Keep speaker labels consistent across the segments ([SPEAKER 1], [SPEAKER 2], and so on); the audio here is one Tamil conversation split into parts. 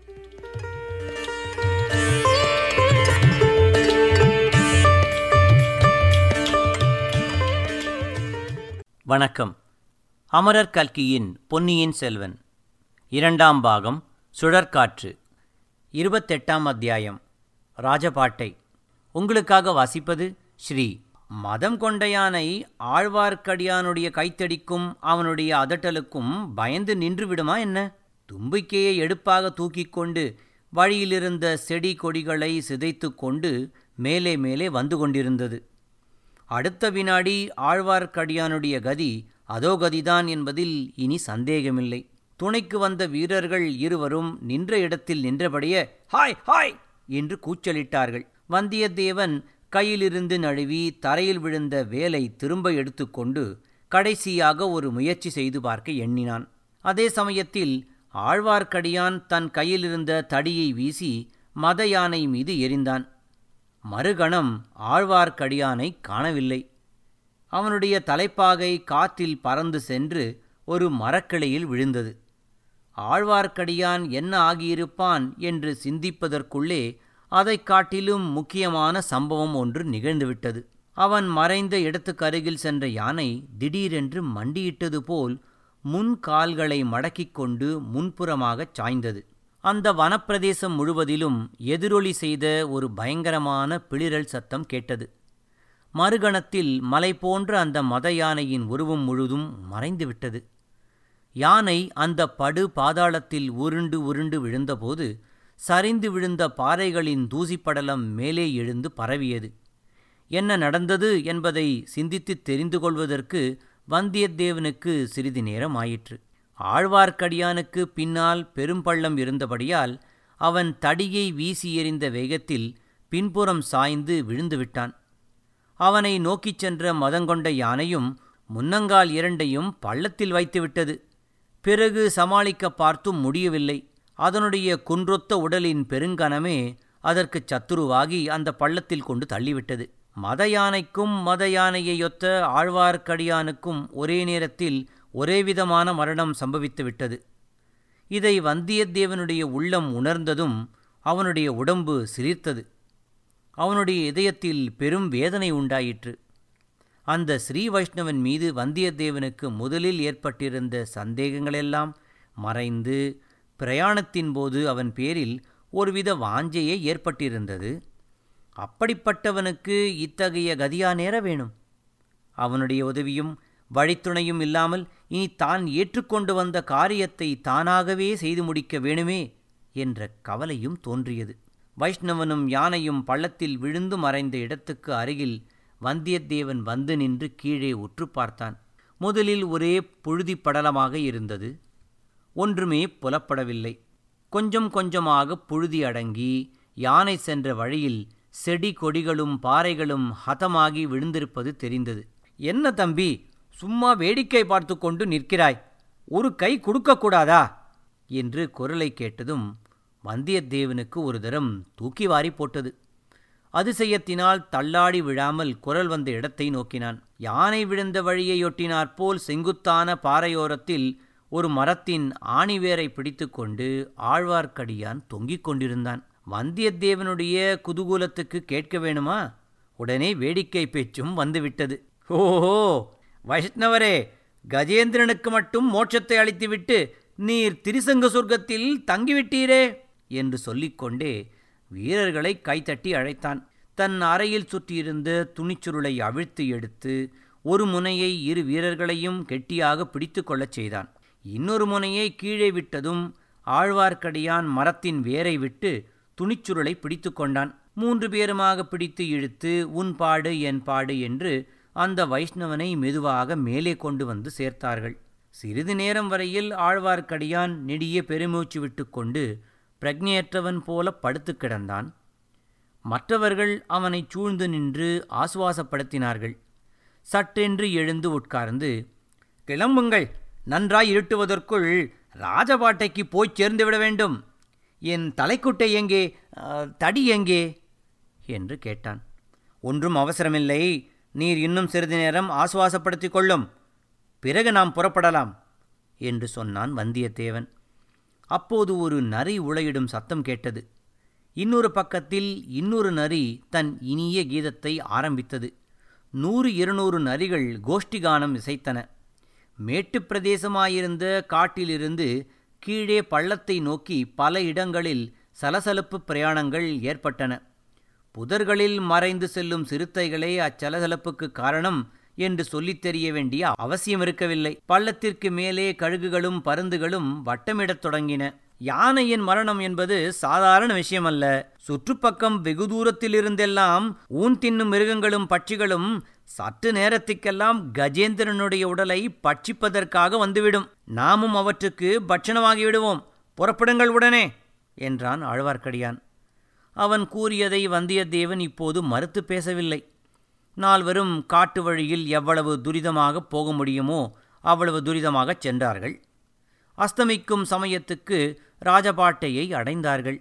[SPEAKER 1] வணக்கம் அமரர் கல்கியின் பொன்னியின் செல்வன் இரண்டாம் பாகம் சுழற்காற்று இருபத்தெட்டாம் அத்தியாயம் ராஜபாட்டை உங்களுக்காக வாசிப்பது ஸ்ரீ மதம் கொண்ட யானை ஆழ்வார்க்கடியானுடைய கைத்தடிக்கும் அவனுடைய அதட்டலுக்கும் பயந்து நின்று விடுமா என்ன தும்பிக்கையை எடுப்பாக தூக்கிக் கொண்டு வழியிலிருந்த செடி கொடிகளை சிதைத்து கொண்டு மேலே மேலே வந்து கொண்டிருந்தது அடுத்த வினாடி ஆழ்வார்க்கடியானுடைய கதி அதோ கதிதான் என்பதில் இனி சந்தேகமில்லை துணைக்கு வந்த வீரர்கள் இருவரும் நின்ற இடத்தில் நின்றபடியே ஹாய் ஹாய் என்று கூச்சலிட்டார்கள் வந்தியத்தேவன் கையிலிருந்து நழுவி தரையில் விழுந்த வேலை திரும்ப எடுத்துக்கொண்டு கடைசியாக ஒரு முயற்சி செய்து பார்க்க எண்ணினான் அதே சமயத்தில் ஆழ்வார்க்கடியான் தன் கையிலிருந்த தடியை வீசி மத யானை மீது எறிந்தான் மறுகணம் ஆழ்வார்க்கடியானை காணவில்லை அவனுடைய தலைப்பாகை காற்றில் பறந்து சென்று ஒரு மரக்கிளையில் விழுந்தது ஆழ்வார்க்கடியான் என்ன ஆகியிருப்பான் என்று சிந்திப்பதற்குள்ளே அதைக் காட்டிலும் முக்கியமான சம்பவம் ஒன்று நிகழ்ந்துவிட்டது அவன் மறைந்த இடத்துக்கருகில் சென்ற யானை திடீரென்று மண்டியிட்டது போல் முன் கால்களை மடக்கிக் கொண்டு முன்புறமாகச் சாய்ந்தது அந்த வனப்பிரதேசம் முழுவதிலும் எதிரொலி செய்த ஒரு பயங்கரமான பிளிரல் சத்தம் கேட்டது மறுகணத்தில் மலை போன்ற அந்த மத யானையின் உருவம் முழுதும் மறைந்துவிட்டது யானை அந்த படு பாதாளத்தில் உருண்டு உருண்டு விழுந்தபோது சரிந்து விழுந்த பாறைகளின் தூசிப்படலம் மேலே எழுந்து பரவியது என்ன நடந்தது என்பதை சிந்தித்துத் தெரிந்து கொள்வதற்கு வந்தியத்தேவனுக்கு சிறிது நேரம் ஆயிற்று ஆழ்வார்க்கடியானுக்கு பின்னால் பெரும்பள்ளம் இருந்தபடியால் அவன் தடியை வீசி எறிந்த வேகத்தில் பின்புறம் சாய்ந்து விழுந்துவிட்டான் அவனை நோக்கிச் சென்ற மதங்கொண்ட யானையும் முன்னங்கால் இரண்டையும் பள்ளத்தில் வைத்துவிட்டது பிறகு சமாளிக்க பார்த்தும் முடியவில்லை அதனுடைய குன்றொத்த உடலின் பெருங்கனமே அதற்கு சத்துருவாகி அந்த பள்ளத்தில் கொண்டு தள்ளிவிட்டது மத யானைக்கும் மத யானையையொத்த ஆழ்வார்க்கடியானுக்கும் ஒரே நேரத்தில் ஒரேவிதமான மரணம் சம்பவித்துவிட்டது இதை வந்தியத்தேவனுடைய உள்ளம் உணர்ந்ததும் அவனுடைய உடம்பு சிலிர்த்தது அவனுடைய இதயத்தில் பெரும் வேதனை உண்டாயிற்று அந்த ஸ்ரீ வைஷ்ணவன் மீது வந்தியத்தேவனுக்கு முதலில் ஏற்பட்டிருந்த சந்தேகங்களெல்லாம் மறைந்து பிரயாணத்தின் போது அவன் பேரில் ஒருவித வாஞ்சையே ஏற்பட்டிருந்தது அப்படிப்பட்டவனுக்கு இத்தகைய கதியா நேர வேணும் அவனுடைய உதவியும் வழித்துணையும் இல்லாமல் இனி தான் ஏற்றுக்கொண்டு வந்த காரியத்தை தானாகவே செய்து முடிக்க வேணுமே என்ற கவலையும் தோன்றியது வைஷ்ணவனும் யானையும் பள்ளத்தில் விழுந்து மறைந்த இடத்துக்கு அருகில் வந்தியத்தேவன் வந்து நின்று கீழே உற்று பார்த்தான் முதலில் ஒரே புழுதி படலமாக இருந்தது ஒன்றுமே புலப்படவில்லை கொஞ்சம் கொஞ்சமாக புழுதி அடங்கி யானை சென்ற வழியில் செடி கொடிகளும் பாறைகளும் ஹதமாகி விழுந்திருப்பது தெரிந்தது என்ன தம்பி சும்மா வேடிக்கை பார்த்து கொண்டு நிற்கிறாய் ஒரு கை கொடுக்கக்கூடாதா என்று குரலை கேட்டதும் வந்தியத்தேவனுக்கு ஒரு தரம் தூக்கி வாரி போட்டது அதிசயத்தினால் தள்ளாடி விழாமல் குரல் வந்த இடத்தை நோக்கினான் யானை விழுந்த வழியையொட்டினாற்போல் செங்குத்தான பாறையோரத்தில் ஒரு மரத்தின் ஆணிவேரை பிடித்துக்கொண்டு ஆழ்வார்க்கடியான் தொங்கிக் கொண்டிருந்தான் வந்தியத்தேவனுடைய குதூகூலத்துக்கு கேட்க வேணுமா உடனே வேடிக்கை பேச்சும் வந்துவிட்டது ஓஹோ வைஷ்ணவரே கஜேந்திரனுக்கு மட்டும் மோட்சத்தை அளித்துவிட்டு நீர் திரிசங்க சொர்க்கத்தில் தங்கிவிட்டீரே என்று சொல்லிக்கொண்டே வீரர்களை கைத்தட்டி அழைத்தான் தன் அறையில் சுற்றியிருந்த துணிச்சுருளை அவிழ்த்து எடுத்து ஒரு முனையை இரு வீரர்களையும் கெட்டியாக பிடித்து கொள்ளச் செய்தான் இன்னொரு முனையை கீழே விட்டதும் ஆழ்வார்க்கடியான் மரத்தின் வேரை விட்டு துணிச்சுருளை பிடித்து கொண்டான் மூன்று பேருமாக பிடித்து இழுத்து உன் பாடு என் பாடு என்று அந்த வைஷ்ணவனை மெதுவாக மேலே கொண்டு வந்து சேர்த்தார்கள் சிறிது நேரம் வரையில் ஆழ்வார்க்கடியான் நெடிய பெருமூச்சு விட்டுக்கொண்டு பிரக்ஞையற்றவன் போல படுத்து கிடந்தான் மற்றவர்கள் அவனை சூழ்ந்து நின்று ஆசுவாசப்படுத்தினார்கள் சட்டென்று எழுந்து உட்கார்ந்து கிளம்புங்கள் நன்றாய் இருட்டுவதற்குள் ராஜபாட்டைக்கு போய்ச் சேர்ந்து விட வேண்டும் என் தலைக்குட்டை எங்கே தடி எங்கே என்று கேட்டான் ஒன்றும் அவசரமில்லை நீர் இன்னும் சிறிது நேரம் ஆசுவாசப்படுத்திக் கொள்ளும் பிறகு நாம் புறப்படலாம் என்று சொன்னான் வந்தியத்தேவன் அப்போது ஒரு நரி உளையிடும் சத்தம் கேட்டது இன்னொரு பக்கத்தில் இன்னொரு நரி தன் இனிய கீதத்தை ஆரம்பித்தது நூறு இருநூறு நரிகள் கோஷ்டிகானம் இசைத்தன மேட்டுப் பிரதேசமாயிருந்த காட்டிலிருந்து கீழே பள்ளத்தை நோக்கி பல இடங்களில் சலசலப்பு பிரயாணங்கள் ஏற்பட்டன புதர்களில் மறைந்து செல்லும் சிறுத்தைகளே அச்சலசலப்புக்கு காரணம் என்று சொல்லித் தெரிய வேண்டிய அவசியம் இருக்கவில்லை பள்ளத்திற்கு மேலே கழுகுகளும் பருந்துகளும் வட்டமிடத் தொடங்கின யானையின் மரணம் என்பது சாதாரண விஷயமல்ல சுற்றுப்பக்கம் வெகு தூரத்திலிருந்தெல்லாம் ஊன் தின்னும் மிருகங்களும் பட்சிகளும் சற்று நேரத்துக்கெல்லாம் கஜேந்திரனுடைய உடலை பட்சிப்பதற்காக வந்துவிடும் நாமும் அவற்றுக்கு பட்சணமாகி விடுவோம் புறப்படுங்கள் உடனே என்றான் ஆழ்வார்க்கடியான் அவன் கூறியதை வந்தியத்தேவன் இப்போது மறுத்து பேசவில்லை நால்வரும் காட்டு வழியில் எவ்வளவு துரிதமாக போக முடியுமோ அவ்வளவு துரிதமாகச் சென்றார்கள் அஸ்தமிக்கும் சமயத்துக்கு ராஜபாட்டையை அடைந்தார்கள்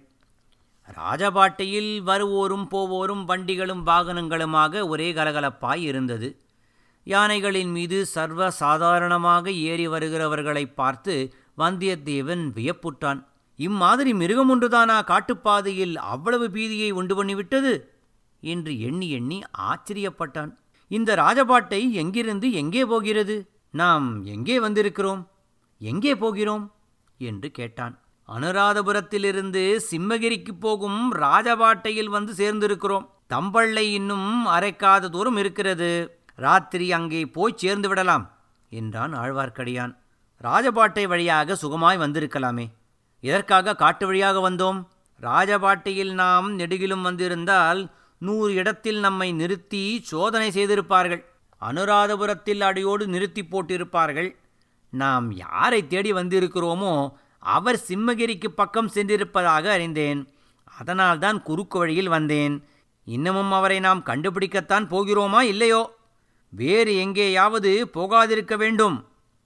[SPEAKER 1] ராஜபாட்டையில் வருவோரும் போவோரும் வண்டிகளும் வாகனங்களுமாக ஒரே கலகலப்பாய் இருந்தது யானைகளின் மீது சர்வ சாதாரணமாக ஏறி வருகிறவர்களை பார்த்து வந்தியத்தேவன் வியப்புற்றான் இம்மாதிரி மிருகம் ஒன்றுதானா காட்டுப்பாதையில் அவ்வளவு பீதியை உண்டு பண்ணிவிட்டது என்று எண்ணி எண்ணி ஆச்சரியப்பட்டான் இந்த ராஜபாட்டை எங்கிருந்து எங்கே போகிறது நாம் எங்கே வந்திருக்கிறோம் எங்கே போகிறோம் என்று கேட்டான் அனுராதபுரத்திலிருந்து சிம்மகிரிக்கு போகும் ராஜபாட்டையில் வந்து சேர்ந்திருக்கிறோம் தம்பள்ளை இன்னும் அரைக்காத தூரம் இருக்கிறது ராத்திரி அங்கே போய் சேர்ந்து விடலாம் என்றான் ஆழ்வார்க்கடியான் ராஜபாட்டை வழியாக சுகமாய் வந்திருக்கலாமே எதற்காக காட்டு வழியாக வந்தோம் ராஜபாட்டையில் நாம் நெடுகிலும் வந்திருந்தால் நூறு இடத்தில் நம்மை நிறுத்தி சோதனை செய்திருப்பார்கள் அனுராதபுரத்தில் அடியோடு நிறுத்தி போட்டிருப்பார்கள் நாம் யாரை தேடி வந்திருக்கிறோமோ அவர் சிம்மகிரிக்கு பக்கம் சென்றிருப்பதாக அறிந்தேன் அதனால்தான் குறுக்கு வழியில் வந்தேன் இன்னமும் அவரை நாம் கண்டுபிடிக்கத்தான் போகிறோமா இல்லையோ வேறு எங்கேயாவது போகாதிருக்க வேண்டும்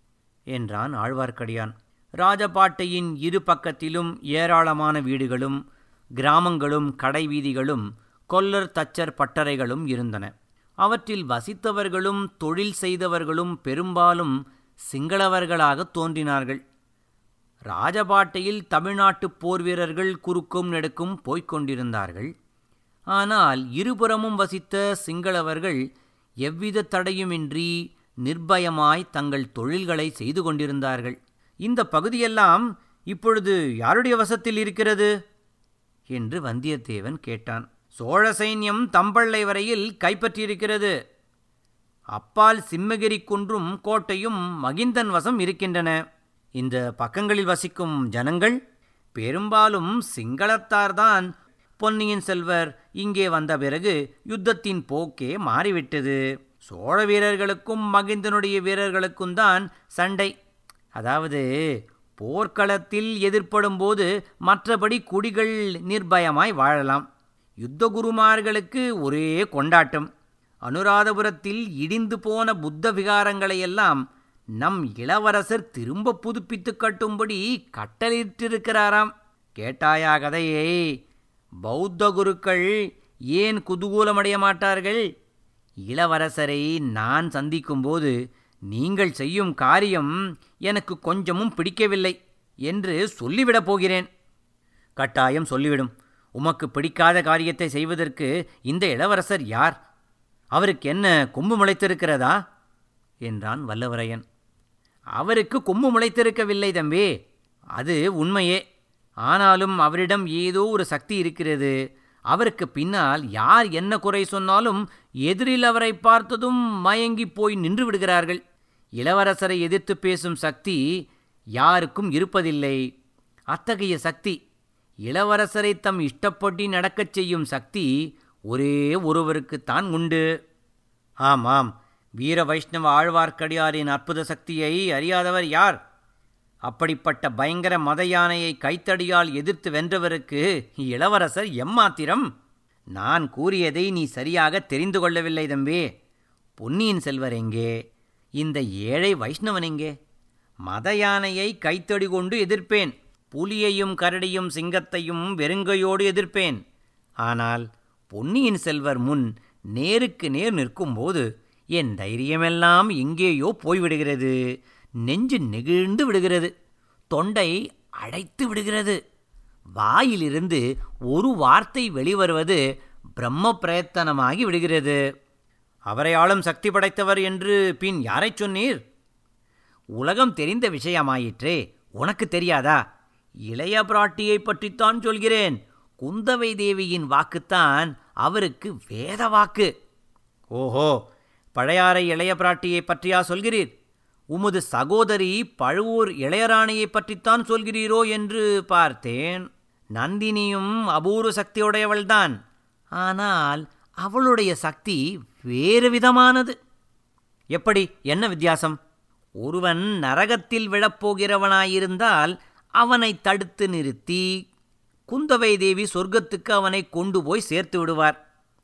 [SPEAKER 1] என்றான் ஆழ்வார்க்கடியான் ராஜபாட்டையின் இரு பக்கத்திலும் ஏராளமான வீடுகளும் கிராமங்களும் கடைவீதிகளும் கொல்லர் தச்சர் பட்டறைகளும் இருந்தன அவற்றில் வசித்தவர்களும் தொழில் செய்தவர்களும் பெரும்பாலும் சிங்களவர்களாக தோன்றினார்கள் ராஜபாட்டையில் தமிழ்நாட்டுப் போர் வீரர்கள் குறுக்கும் நெடுக்கும் போய்க் கொண்டிருந்தார்கள் ஆனால் இருபுறமும் வசித்த சிங்களவர்கள் எவ்வித தடையுமின்றி நிர்பயமாய் தங்கள் தொழில்களை செய்து கொண்டிருந்தார்கள் இந்த பகுதியெல்லாம் இப்பொழுது யாருடைய வசத்தில் இருக்கிறது என்று வந்தியத்தேவன் கேட்டான் சோழ சைன்யம் தம்பள்ளை வரையில் கைப்பற்றியிருக்கிறது அப்பால் சிம்மகிரி குன்றும் கோட்டையும் மகிந்தன் வசம் இருக்கின்றன இந்த பக்கங்களில் வசிக்கும் ஜனங்கள் பெரும்பாலும் சிங்களத்தார்தான் பொன்னியின் செல்வர் இங்கே வந்த பிறகு யுத்தத்தின் போக்கே மாறிவிட்டது சோழ வீரர்களுக்கும் மகிந்தனுடைய வீரர்களுக்கும் தான் சண்டை அதாவது போர்க்களத்தில் எதிர்ப்படும் போது மற்றபடி குடிகள் நிர்பயமாய் வாழலாம் யுத்த குருமார்களுக்கு ஒரே கொண்டாட்டம் அனுராதபுரத்தில் இடிந்து போன புத்த விகாரங்களையெல்லாம் நம் இளவரசர் திரும்ப புதுப்பித்து கட்டும்படி கட்டளிட்டிருக்கிறாராம் கேட்டாயா கதையை பௌத்த குருக்கள் ஏன் குதூகூலமடைய மாட்டார்கள் இளவரசரை நான் சந்திக்கும்போது நீங்கள் செய்யும் காரியம் எனக்கு கொஞ்சமும் பிடிக்கவில்லை என்று சொல்லிவிடப் போகிறேன் கட்டாயம் சொல்லிவிடும் உமக்கு பிடிக்காத காரியத்தை செய்வதற்கு இந்த இளவரசர் யார் அவருக்கு என்ன கொம்பு முளைத்திருக்கிறதா என்றான் வல்லவரையன் அவருக்கு கொம்பு முளைத்திருக்கவில்லை தம்பி அது உண்மையே ஆனாலும் அவரிடம் ஏதோ ஒரு சக்தி இருக்கிறது அவருக்கு பின்னால் யார் என்ன குறை சொன்னாலும் எதிரில் அவரை பார்த்ததும் மயங்கி போய் நின்று விடுகிறார்கள் இளவரசரை எதிர்த்து பேசும் சக்தி யாருக்கும் இருப்பதில்லை அத்தகைய சக்தி இளவரசரை தம் இஷ்டப்படி நடக்கச் செய்யும் சக்தி ஒரே ஒருவருக்குத்தான் உண்டு ஆமாம் வீர வைஷ்ணவ ஆழ்வார்க்கடியாரின் அற்புத சக்தியை அறியாதவர் யார் அப்படிப்பட்ட பயங்கர மத யானையை கைத்தடியால் எதிர்த்து வென்றவருக்கு இளவரசர் எம்மாத்திரம் நான் கூறியதை நீ சரியாக தெரிந்து கொள்ளவில்லை தம்பி பொன்னியின் செல்வர் எங்கே இந்த ஏழை வைஷ்ணவன் எங்கே மத யானையை கைத்தடி கொண்டு எதிர்ப்பேன் புலியையும் கரடியும் சிங்கத்தையும் வெறுங்கையோடு எதிர்ப்பேன் ஆனால் பொன்னியின் செல்வர் முன் நேருக்கு நேர் நிற்கும்போது என் தைரியமெல்லாம் எங்கேயோ போய்விடுகிறது நெஞ்சு நெகிழ்ந்து விடுகிறது தொண்டை அடைத்து விடுகிறது வாயிலிருந்து ஒரு வார்த்தை வெளிவருவது பிரம்ம பிரயத்தனமாகி விடுகிறது அவரை ஆளும் சக்தி படைத்தவர் என்று பின் யாரைச் சொன்னீர் உலகம் தெரிந்த விஷயமாயிற்றே உனக்கு தெரியாதா இளைய பிராட்டியை பற்றித்தான் சொல்கிறேன் குந்தவை தேவியின் வாக்குத்தான் அவருக்கு வேத வாக்கு ஓஹோ பழையாறை இளைய பிராட்டியை பற்றியா சொல்கிறீர் உமது சகோதரி பழுவூர் இளையராணியை பற்றித்தான் சொல்கிறீரோ என்று பார்த்தேன் நந்தினியும் அபூர்வ சக்தியுடையவள்தான் ஆனால் அவளுடைய சக்தி வேறு விதமானது எப்படி என்ன வித்தியாசம் ஒருவன் நரகத்தில் விழப்போகிறவனாயிருந்தால் அவனை தடுத்து நிறுத்தி குந்தவை தேவி சொர்க்கத்துக்கு அவனை கொண்டு போய் சேர்த்து விடுவார்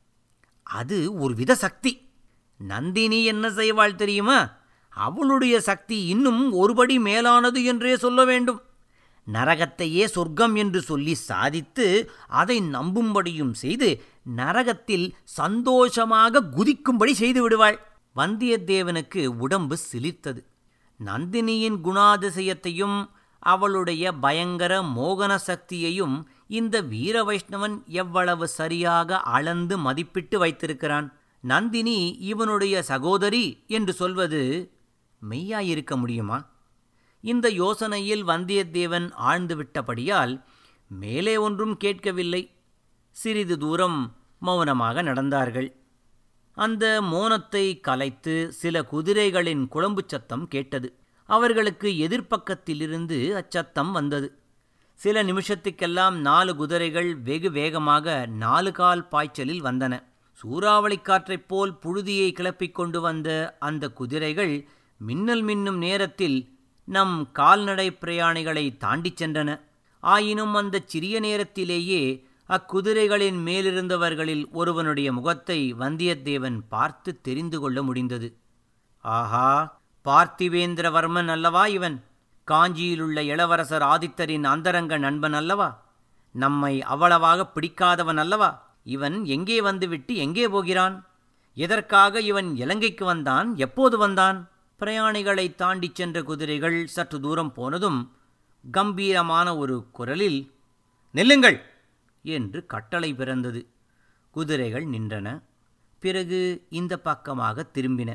[SPEAKER 1] அது ஒரு வித சக்தி நந்தினி என்ன செய்வாள் தெரியுமா அவளுடைய சக்தி இன்னும் ஒருபடி மேலானது என்றே சொல்ல வேண்டும் நரகத்தையே சொர்க்கம் என்று சொல்லி சாதித்து அதை நம்பும்படியும் செய்து நரகத்தில் சந்தோஷமாக குதிக்கும்படி செய்து விடுவாள் வந்தியத்தேவனுக்கு உடம்பு சிலிர்த்தது நந்தினியின் குணாதிசயத்தையும் அவளுடைய பயங்கர மோகன சக்தியையும் இந்த வீர வைஷ்ணவன் எவ்வளவு சரியாக அளந்து மதிப்பிட்டு வைத்திருக்கிறான் நந்தினி இவனுடைய சகோதரி என்று சொல்வது மெய்யாயிருக்க முடியுமா இந்த யோசனையில் வந்தியத்தேவன் ஆழ்ந்து விட்டபடியால் மேலே ஒன்றும் கேட்கவில்லை சிறிது தூரம் மௌனமாக நடந்தார்கள் அந்த மோனத்தை கலைத்து சில குதிரைகளின் குழம்புச் சத்தம் கேட்டது அவர்களுக்கு எதிர்ப்பக்கத்திலிருந்து அச்சத்தம் வந்தது சில நிமிஷத்துக்கெல்லாம் நாலு குதிரைகள் வெகு வேகமாக நாலு கால் பாய்ச்சலில் வந்தன சூறாவளிக் காற்றைப் போல் புழுதியை கிளப்பிக் கொண்டு வந்த அந்த குதிரைகள் மின்னல் மின்னும் நேரத்தில் நம் கால்நடை பிரயாணிகளை தாண்டிச் சென்றன ஆயினும் அந்த சிறிய நேரத்திலேயே அக்குதிரைகளின் மேலிருந்தவர்களில் ஒருவனுடைய முகத்தை வந்தியத்தேவன் பார்த்து தெரிந்து கொள்ள முடிந்தது ஆஹா பார்த்திவேந்திரவர்மன் அல்லவா இவன் காஞ்சியிலுள்ள இளவரசர் ஆதித்தரின் அந்தரங்க நண்பன் அல்லவா நம்மை அவ்வளவாக பிடிக்காதவன் அல்லவா இவன் எங்கே வந்துவிட்டு எங்கே போகிறான் எதற்காக இவன் இலங்கைக்கு வந்தான் எப்போது வந்தான் பிரயாணிகளை தாண்டிச் சென்ற குதிரைகள் சற்று தூரம் போனதும் கம்பீரமான ஒரு குரலில் நில்லுங்கள் என்று கட்டளை பிறந்தது குதிரைகள் நின்றன பிறகு இந்த பக்கமாக திரும்பின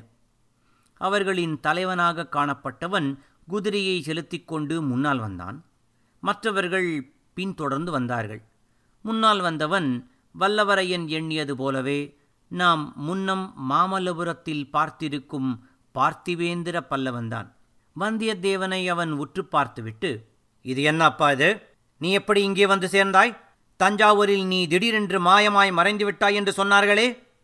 [SPEAKER 1] அவர்களின் தலைவனாக காணப்பட்டவன் குதிரையை செலுத்திக் கொண்டு முன்னால் வந்தான் மற்றவர்கள் பின்தொடர்ந்து வந்தார்கள் முன்னால் வந்தவன் வல்லவரையன் எண்ணியது போலவே நாம் முன்னம் மாமல்லபுரத்தில் பார்த்திருக்கும் பார்த்திவேந்திர பல்லவன்தான் வந்தியத்தேவனை அவன் உற்று பார்த்துவிட்டு இது என்ன அப்பா இது நீ எப்படி இங்கே வந்து சேர்ந்தாய் தஞ்சாவூரில் நீ திடீரென்று மாயமாய் மறைந்து விட்டாய் என்று சொன்னார்களே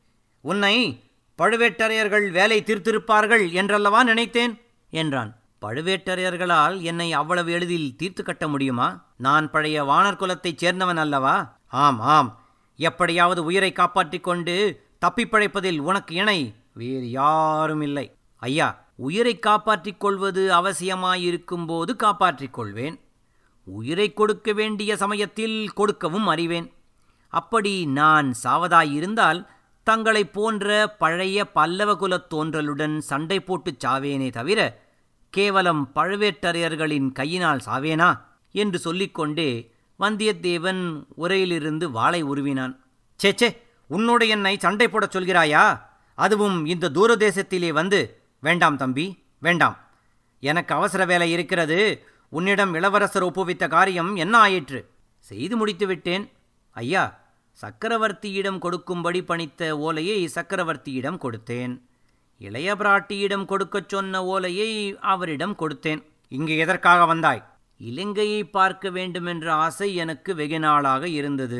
[SPEAKER 1] உன்னை பழுவேட்டரையர்கள் வேலை தீர்த்திருப்பார்கள் என்றல்லவா நினைத்தேன் என்றான் பழுவேட்டரையர்களால் என்னை அவ்வளவு எளிதில் தீர்த்து கட்ட முடியுமா நான் பழைய வானர் குலத்தைச் சேர்ந்தவன் அல்லவா ஆம் ஆம் எப்படியாவது உயிரை காப்பாற்றிக் கொண்டு தப்பிப் பிழைப்பதில் உனக்கு இணை வேறு யாரும் இல்லை ஐயா உயிரை காப்பாற்றிக் கொள்வது அவசியமாயிருக்கும் போது காப்பாற்றிக் கொள்வேன் உயிரை கொடுக்க வேண்டிய சமயத்தில் கொடுக்கவும் அறிவேன் அப்படி நான் சாவதாயிருந்தால் தங்களைப் போன்ற பழைய பல்லவ குலத் தோன்றலுடன் சண்டை போட்டுச் சாவேனே தவிர கேவலம் பழுவேட்டரையர்களின் கையினால் சாவேனா என்று சொல்லிக்கொண்டே வந்தியத்தேவன் உரையிலிருந்து வாளை உருவினான் சே சே உன்னோடு என்னை சண்டை போடச் சொல்கிறாயா அதுவும் இந்த தூரதேசத்திலே வந்து வேண்டாம் தம்பி வேண்டாம் எனக்கு அவசர வேலை இருக்கிறது உன்னிடம் இளவரசர் ஒப்புவித்த காரியம் என்ன ஆயிற்று செய்து முடித்து விட்டேன் ஐயா சக்கரவர்த்தியிடம் கொடுக்கும்படி பணித்த ஓலையை சக்கரவர்த்தியிடம் கொடுத்தேன் இளைய பிராட்டியிடம் கொடுக்கச் சொன்ன ஓலையை அவரிடம் கொடுத்தேன் இங்கே எதற்காக வந்தாய் இலங்கையை பார்க்க வேண்டுமென்ற ஆசை எனக்கு வெகு நாளாக இருந்தது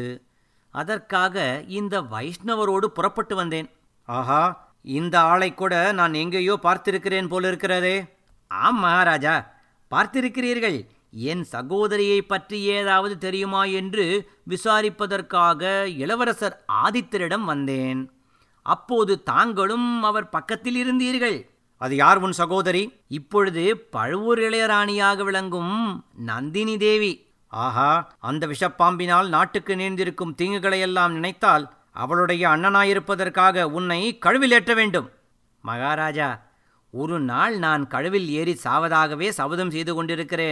[SPEAKER 1] அதற்காக இந்த வைஷ்ணவரோடு புறப்பட்டு வந்தேன் ஆஹா இந்த ஆளை கூட நான் எங்கேயோ பார்த்திருக்கிறேன் போலிருக்கிறதே ஆம் மகாராஜா பார்த்திருக்கிறீர்கள் என் சகோதரியை பற்றி ஏதாவது தெரியுமா என்று விசாரிப்பதற்காக இளவரசர் ஆதித்தரிடம் வந்தேன் அப்போது தாங்களும் அவர் பக்கத்தில் இருந்தீர்கள் அது யார் உன் சகோதரி இப்பொழுது பழுவூர் இளையராணியாக விளங்கும் நந்தினி தேவி ஆஹா அந்த விஷப்பாம்பினால் நாட்டுக்கு நேர்ந்திருக்கும் தீங்குகளையெல்லாம் நினைத்தால் அவளுடைய அண்ணனாயிருப்பதற்காக உன்னை கழுவில் ஏற்ற வேண்டும் மகாராஜா ஒரு நாள் நான் கழுவில் ஏறி சாவதாகவே சபதம் செய்து கொண்டிருக்கிறேன்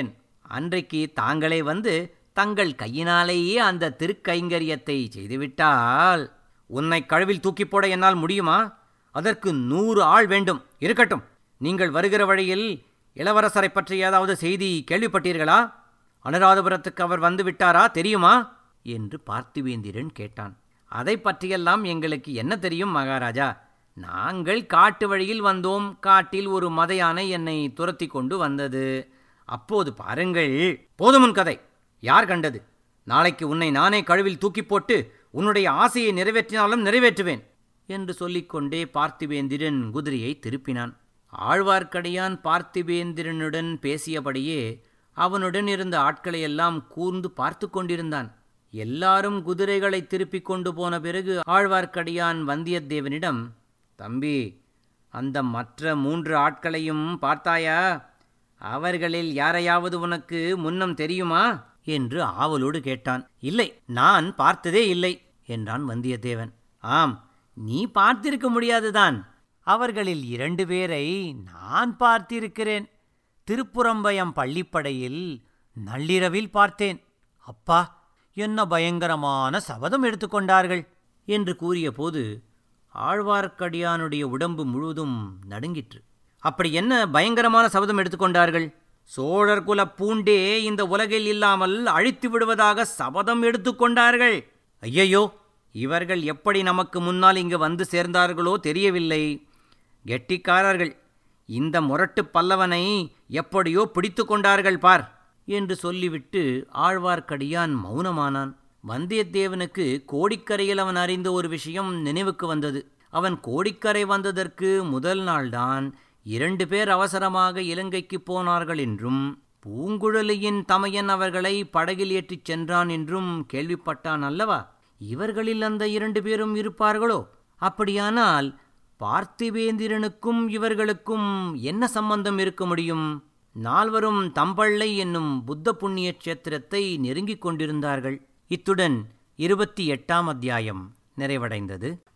[SPEAKER 1] அன்றைக்கு தாங்களே வந்து தங்கள் கையினாலேயே அந்த திருக்கைங்கரியத்தை செய்துவிட்டால் உன்னை கழுவில் தூக்கிப் போட என்னால் முடியுமா அதற்கு நூறு ஆள் வேண்டும் இருக்கட்டும் நீங்கள் வருகிற வழியில் இளவரசரை பற்றி ஏதாவது செய்தி கேள்விப்பட்டீர்களா அனுராதபுரத்துக்கு அவர் வந்து விட்டாரா தெரியுமா என்று பார்த்திவேந்திரன் கேட்டான் அதை பற்றியெல்லாம் எங்களுக்கு என்ன தெரியும் மகாராஜா நாங்கள் காட்டு வழியில் வந்தோம் காட்டில் ஒரு மத யானை என்னை துரத்தி கொண்டு வந்தது அப்போது பாருங்கள் போதுமுன் கதை யார் கண்டது நாளைக்கு உன்னை நானே கழுவில் தூக்கி போட்டு உன்னுடைய ஆசையை நிறைவேற்றினாலும் நிறைவேற்றுவேன் என்று சொல்லிக்கொண்டே பார்த்திவேந்திரன் குதிரையை திருப்பினான் ஆழ்வார்க்கடியான் பார்த்திவேந்திரனுடன் பேசியபடியே அவனுடன் இருந்த ஆட்களையெல்லாம் கூர்ந்து பார்த்து கொண்டிருந்தான் எல்லாரும் குதிரைகளை திருப்பிக் கொண்டு போன பிறகு ஆழ்வார்க்கடியான் வந்தியத்தேவனிடம் தம்பி அந்த மற்ற மூன்று ஆட்களையும் பார்த்தாயா அவர்களில் யாரையாவது உனக்கு முன்னம் தெரியுமா என்று ஆவலோடு கேட்டான் இல்லை நான் பார்த்ததே இல்லை என்றான் வந்தியத்தேவன் ஆம் நீ பார்த்திருக்க முடியாதுதான் அவர்களில் இரண்டு பேரை நான் பார்த்திருக்கிறேன் திருப்புறம்பயம் பள்ளிப்படையில் நள்ளிரவில் பார்த்தேன் அப்பா என்ன பயங்கரமான சபதம் எடுத்துக்கொண்டார்கள் என்று கூறியபோது ஆழ்வார்க்கடியானுடைய உடம்பு முழுவதும் நடுங்கிற்று அப்படி என்ன பயங்கரமான சபதம் எடுத்துக்கொண்டார்கள் சோழர் குல பூண்டே இந்த உலகில் இல்லாமல் அழித்து விடுவதாக சபதம் எடுத்துக்கொண்டார்கள் ஐயையோ இவர்கள் எப்படி நமக்கு முன்னால் இங்கு வந்து சேர்ந்தார்களோ தெரியவில்லை கெட்டிக்காரர்கள் இந்த முரட்டு பல்லவனை எப்படியோ பிடித்து கொண்டார்கள் பார் என்று சொல்லிவிட்டு ஆழ்வார்க்கடியான் மௌனமானான் வந்தியத்தேவனுக்கு கோடிக்கரையில் அவன் அறிந்த ஒரு விஷயம் நினைவுக்கு வந்தது அவன் கோடிக்கரை வந்ததற்கு முதல் நாள்தான் இரண்டு பேர் அவசரமாக இலங்கைக்கு போனார்கள் என்றும் பூங்குழலியின் தமையன் அவர்களை படகில் ஏற்றிச் சென்றான் என்றும் கேள்விப்பட்டான் அல்லவா இவர்களில் அந்த இரண்டு பேரும் இருப்பார்களோ அப்படியானால் பார்த்திவேந்திரனுக்கும் இவர்களுக்கும் என்ன சம்பந்தம் இருக்க முடியும் நால்வரும் தம்பள்ளை என்னும் புத்த புண்ணிய கஷேத்திரத்தை நெருங்கிக் கொண்டிருந்தார்கள் இத்துடன் இருபத்தி எட்டாம் அத்தியாயம் நிறைவடைந்தது